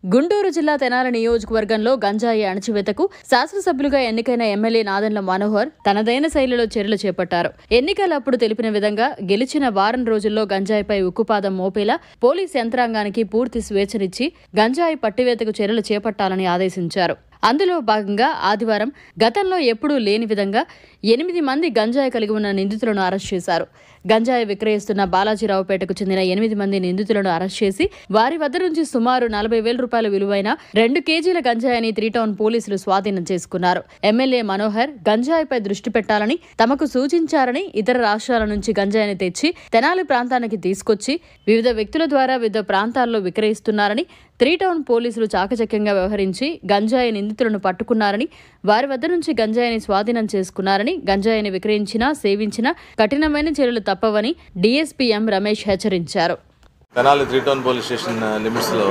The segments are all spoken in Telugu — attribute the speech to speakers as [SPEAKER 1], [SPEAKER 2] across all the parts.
[SPEAKER 1] గుంటూరు జిల్లా తెనాలి నియోజకవర్గంలో గంజాయి అణచివేతకు శాసనసభ్యులుగా ఎన్నికైన ఎమ్మెల్యే నాదెండ్ల మనోహర్ తనదైన శైలిలో చర్యలు చేపట్టారు ఎన్నికలప్పుడు తెలిపిన విధంగా గెలిచిన వారం రోజుల్లో గంజాయిపై ఉక్కుపాదం మోపేలా పోలీస్ యంత్రాంగానికి పూర్తి స్వేచ్ఛనిచ్చి గంజాయి పట్టివేతకు చర్యలు చేపట్టాలని ఆదేశించారు అందులో భాగంగా ఆదివారం గతంలో ఎప్పుడూ లేని విధంగా ఎనిమిది మంది గంజాయి కలిగి ఉన్న నిందితులను అరెస్ట్ చేశారు గంజాయి విక్రయిస్తున్న బాలాజీరావుపేటకు చెందిన ఎనిమిది మంది నిందితులను అరెస్ట్ చేసి వారి వద్ద నుంచి సుమారు నలభై వేల రూపాయల విలువైన రెండు కేజీల గంజాయిని త్రీ టౌన్ పోలీసులు స్వాధీనం చేసుకున్నారు ఎమ్మెల్యే మనోహర్ గంజాయిపై దృష్టి పెట్టాలని తమకు సూచించారని ఇతర రాష్ట్రాల నుంచి గంజాయిని తెచ్చి తెనాలి ప్రాంతానికి తీసుకొచ్చి వివిధ వ్యక్తుల ద్వారా వివిధ ప్రాంతాల్లో విక్రయిస్తున్నారని త్రీ టౌన్ పోలీసులు చాకచక్యంగా వ్యవహరించి గంజాయి నిందితులను పట్టుకున్నారని వారి వద్ద నుంచి గంజాయిని స్వాధీనం చేసుకున్నారని గంజాయిని విక్రయించినా సేవించినా కఠినమైన చర్యలు తప్పవని డీఎస్పీ ఎం రమేష్ హెచ్చరించారు
[SPEAKER 2] Tenali three town police station లిమిట్స్లో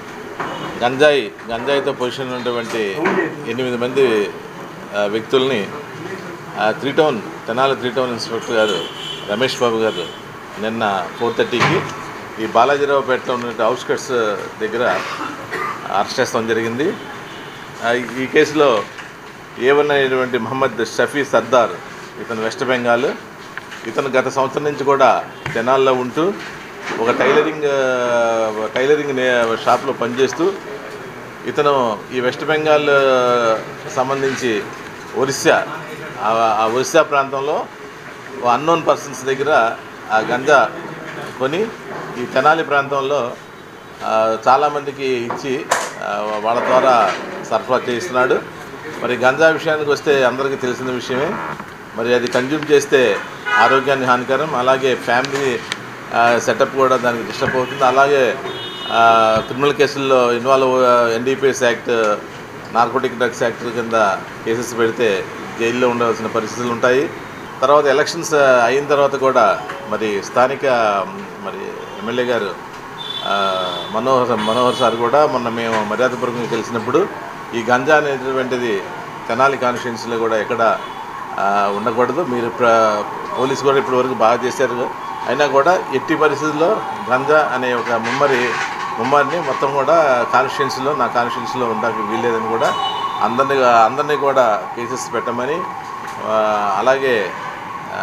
[SPEAKER 2] గంజాయి గంజాయితో పొజిషన్ ఉన్నటువంటి ఎనిమిది మంది ఆ, వ్యక్తుల్ని ఆ, three town Tenali three town inspector గారు రమేష్ బాబు గారు నిన్న ఫోర్ థర్టీకి ఈ బాలాజీరావుపేటలో ఉన్న అవుట్స్కట్స్ దగ్గర అరెస్ట్ చేస్తాం జరిగింది ఆ, ఈ కేసులో ఏవన్ అయినటువంటి మహమ్మద్ షఫీ సర్దార్ ఇతను వెస్ట్ బెంగాల్ ఇతను గత సంవత్సరం నుంచి కూడా తెనాల్లో ఉంటూ ఒక టైలరింగ్ ఆ, టైలరింగ్ నే- షాప్లో పనిచేస్తూ ఇతను ఈ వెస్ట్ బెంగాల్ ఆ, సంబంధించి ఒరిస్సా ఆ- ఆ ఒరిస్సా ప్రాంతంలో అన్నోన్ పర్సన్స్ దగ్గర ఆ గంజా కొని ఈ తెనాలి ప్రాంతంలో ఆ, చాలామందికి ఇచ్చి ఆ, వాళ్ళ ద్వారా సరఫరా చేయిస్తున్నాడు మరి గంజా విషయానికి వస్తే అందరికీ తెలిసిన విషయమే మరి అది కన్జ్యూమ్ చేస్తే ఆరోగ్యాన్ని హానికరం అలాగే ఫ్యామిలీ సెటప్ కూడా దానికి డిస్టర్బ్ అవుతుంది అలాగే ఆ, క్రిమినల్ కేసుల్లో involve NDPS act narcotic drugs act కింద కేసెస్ పెడితే జైల్లో ఉండవలసిన పరిస్థితులు ఉంటాయి తర్వాత ఎలక్షన్స్ అయిన తర్వాత కూడా మరి స్థానిక మ్, మరి ఎమ్మెల్యే గారు ఆ, మనోహర్ మనోహర్ సార్ కూడా మొన్న మేము మర్యాదపూర్వకంగా కలిసినప్పుడు ఈ గంజా అనేటువంటిది తెనాలి కాన్స్టిట్యున్సీలో కూడా ఎక్కడ ఆ, ఉండకూడదు మీరు ప్ర పోలీసు కూడా ఇప్పటివరకు బాగా చేశారు అయినా కూడా ఎట్టి పరిస్థితుల్లో గంజా అనే ఒక ముమ్మరి ముమ్మరిని మొత్తం కూడా కాన్స్టిట్యున్సీలో నా కాన్స్టిట్యున్సీలో ఉండడానికి వీల్లేదని కూడా అందరినీ అందరినీ కూడా కేసెస్ పెట్టమని ఆ, అలాగే ఆ,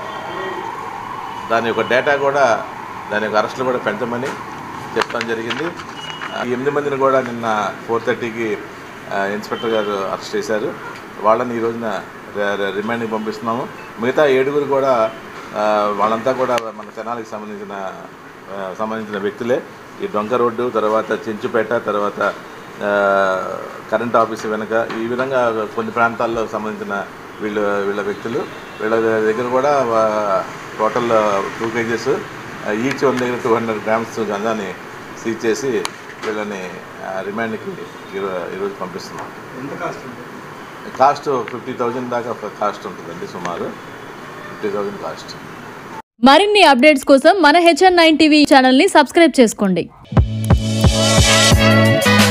[SPEAKER 2] దాని యొక్క డేటా కూడా దాని యొక్క అరెస్టులు కూడా పెంచమని చెప్పడం జరిగింది ఆ, ఈ ఎనిమిది మందిని కూడా నిన్న ఫోర్ థర్టీకి ఇన్స్పెక్టర్ గారు అరెస్ట్ చేశారు వాళ్ళని ఈ రోజున ర- ర- రిమాండ్కి పంపిస్తున్నాము మిగతా ఏడుగురు కూడా ఆ, వాళ్ళంతా కూడా మన తెనాలికి సంబంధించిన ఆ, సంబంధించిన వ్యక్తులే ఈ డొంక రోడ్డు తర్వాత చెంచుపేట తర్వాత ఆ, కరెంట్ ఆఫీస్ వెనక ఈ విధంగా కొన్ని ప్రాంతాల్లో సంబంధించిన వీళ్ళు వీళ్ళ వ్యక్తులు వీళ్ళ దగ్గర కూడా total two KGs each one దగ్గర టూ హండ్రెడ్ గ్రామ్స్ గంజాని సీజ్ చేసి వీళ్ళని ఆ, రిమాండ్కి ఈరో- ఈరోజు పంపిస్తున్నాం
[SPEAKER 3] ఎంత కాస్ట్ ఉంది
[SPEAKER 2] కాస్ట్ ఫిఫ్టీ థౌజండ్ దాకా కాస్ట్ ఉంటుందండి సుమారు ఫిఫ్టీ థౌజండ్ కాస్ట్
[SPEAKER 1] మరిన్ని అప్డేట్స్ కోసం మన హెచ్ఎన్ నైన్ టీవీ ఛానల్ని సబ్స్క్రైబ్ చేసుకోండి